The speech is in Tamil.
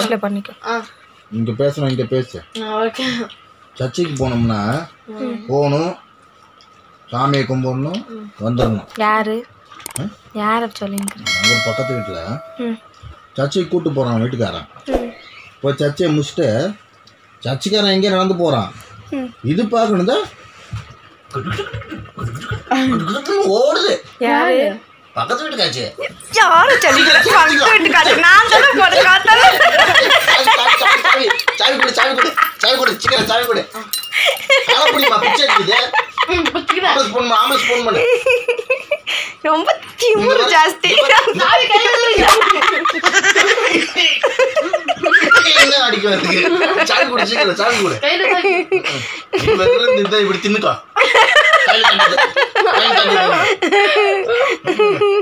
இங்கிலீஷ்ல பண்ணிக்கோ ஆ இங்க பேசணும் இங்க பேசு ஓகே சர்ச்சைக்கு போனோம்னா போகணும் சாமியை கும்பிடணும் வந்துடணும் யாரு ஆ? யார சொல்லுங்க அங்கே ஒரு பக்கத்து வீட்டில் ம் சர்ச்சைக்கு கூட்டு போகிறான் வீட்டுக்காரன் இப்போ சர்ச்சையை முடிச்சுட்டு சர்ச்சைக்காரன் எங்கேயும் நடந்து போகிறான் இது பார்க்கணும் தான் ஓடுது யாரு பக்கத்து வீட்டுக்காச்சு யாரு சொல்லிக்கிற பக்கத்து வீட்டுக்காரு நான் தானே போட காத்தால சாவி சாவி கொடு சாவி கொடு சாவி கொடு சீக்கிரம் சாவி கொடு ஆள புடிமா பிச்சை இருக்குது ஆம்பஸ் போன் ஆம்பஸ் போன் பண்ணு ரொம்ப திமுரு ஜாஸ்தி என்ன அடிக்க வருது சாவி கொடு சீக்கிரம் சாவி கொடு கையில தாக்கி. இப்ப இருக்கிற இந்த இதை இப்படி தின்னுக்கோ கையில தண்ணி தண்ணி தண்ணி